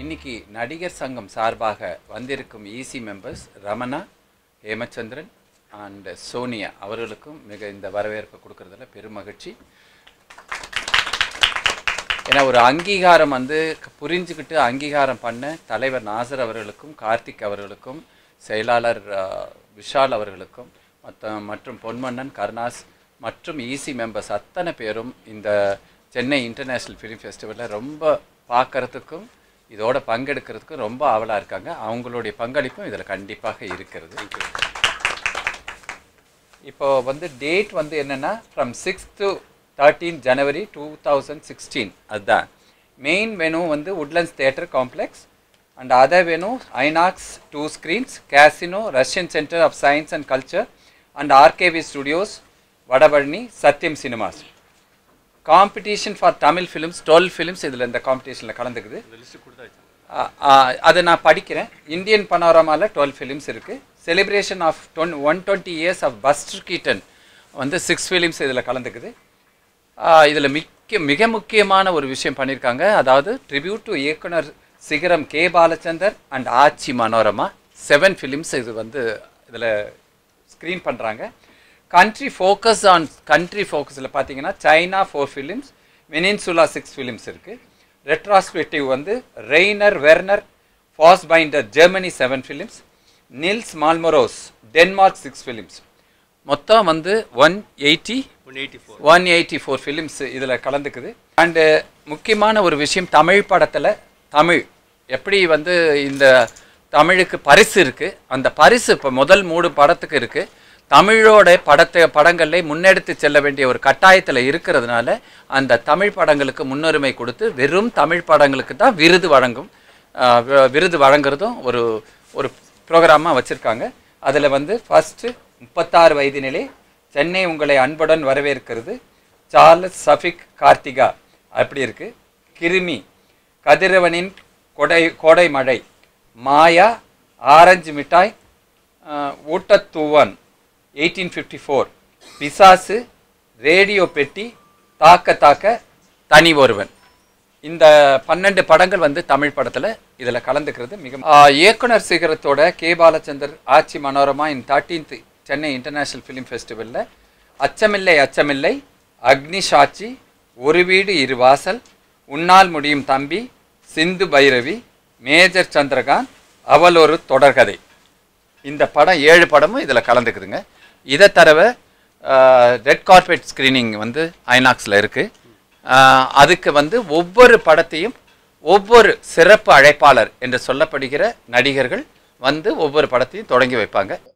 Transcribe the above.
இன்னைக்கு நடிகர் சங்கம் சார்பாக வந்திருக்கும் EC members Ramana Hemachandran and Sonia அவர்களுக்கும் மிக இந்த வரவேற்பு கொடுக்கறதுல பெரும் மகிழ்ச்சி ஏன்னா ஒரு அங்கீகாரம் வந்து புரிஞ்சுக்கிட்டு அங்கீகாரம் பண்ண தலைவர் நாசர் அவர்களுக்கும் கார்த்திக் அவர்களுக்கும் செயலாளர் அஹ், விஷால் அவர்களுக்கும் மற்ற மற்றும் பொன்மன்னன் கருணாஸ் மற்றும் ஈசி மெம்பர்ஸ் அத்தனை பேரும் இந்த சென்னை இன்டர்நேஷ்னல் ஃபிலிம் ஃபெஸ்டிவலில் ரொம்ப பார்க்கறதுக்கும் இதோட பங்கெடுக்கிறதுக்கும் ரொம்ப ஆவலாக இருக்காங்க அவங்களுடைய பங்களிப்பும் இதில் கண்டிப்பாக இருக்கிறது இப்போ வந்து டேட் வந்து என்னன்னா from six to thirteen January two thousand sixteen அதுதான் மெயின் வெனு வந்து Woodlands theatre complex and other venue INOX two screens Casino Russian centre of science and culture and RKV studios Vadapalani Sathyam cinemas competition for Tamil films twelve films இதில் இந்த காம்படிஷனில் கலந்துக்குது ஆ, ஆ, அதை நான் படிக்கிறேன் இந்தியன் பனோரமாவில் டுவெல் ஃபிலிம்ஸ் இருக்குது செலிப்ரேஷன் ஆஃப் டொன் one twenty years of Buster Keaton வந்து சிக்ஸ் ஃபிலிம்ஸ் இதில் கலந்துக்குது இதில் மிக்க மிக முக்கியமான ஒரு விஷயம் பண்ணியிருக்காங்க அதாவது ட்ரிபியூட் டு இயக்குனர் சிகரம் K Balachander and Aachi Manorama seven films இது வந்து இதில் ஸ்க்ரீன் பண்ணுறாங்க கண்ட்ரி ஃபோக்கஸ் ஆன் கண்ட்ரி ஃபோக்கஸில் பார்த்தீங்கன்னா China four films Venezuela six films இருக்குது ரெட்ராஸ்பெக்டிவ் வந்து Rainer Werner Fassbinder Germany seven films Nils Malmros Denmark six films மொத்தம் வந்து one eighty one eighty four one eighty four films இதில் கலந்துக்குது and முக்கியமான ஒரு விஷயம் தமிழ் படத்தில் தமிழ் எப்படி வந்து இந்த தமிழுக்கு பரிசு இருக்குது அந்த பரிசு இப்போ முதல் மூணு படத்துக்கு இருக்குது தமிழோட படத்தை படங்களை முன்னெடுத்து செல்ல வேண்டிய ஒரு கட்டாயத்தில் இருக்கிறதுனால அந்த தமிழ் படங்களுக்கு முன்னுரிமை கொடுத்து வெறும் தமிழ் படங்களுக்கு தான் விருது வழங்கும் ஆஹ் வி- விருது வழங்குறதும் ஒரு ஒரு ப்ரோக்ராமாக வச்சுருக்காங்க அதில் வந்து ஃபஸ்ட்டு முப்பத்தாறு வயதினிலே சென்னை உங்களை அன்புடன் வரவேற்கிறது சார்லஸ் சஃபிக் கார்த்திகா அப்படி இருக்கு கிருமி கதிரவனின் கொடை கோடை மழை மாயா ஆரஞ்சு மிட்டாய் ஆஹ், ஊட்டத்தூவன் eighteen fifty four Pisasu radio Petti Thakka தாக்க தனி ஒருவன் இந்த பன்னெண்டு படங்கள் வந்து தமிழ் படத்தில் இதில் கலந்துக்கிறது மிக ஆ, இயக்குனர் சிகரத்தோட K Balachander Aachi Manorama in thirteenth Chennai international film ஃபெஸ்டிவலில் அச்சமில்லை அச்சமில்லை அக்னி சாட்சி ஒரு வீடு இரு வாசல் உன்னால் முடியும் தம்பி சிந்து பைரவி மேஜர் சந்திரகாந்த் அவள் ஒரு தொடர்கதை இந்த படம் ஏழு படமும் இதில் கலந்துக்குதுங்க இதை தவிர ரெட் கார்பெட் ஸ்க்ரீனிங் வந்து ஐநாக்ஸில் இருக்குது அதுக்கு வந்து ஒவ்வொரு படத்தையும் ஒவ்வொரு சிறப்பு அழைப்பாளர் என்று சொல்லப்படுகிற நடிகர்கள் வந்து ஒவ்வொரு படத்தையும் தொடங்கி வைப்பாங்க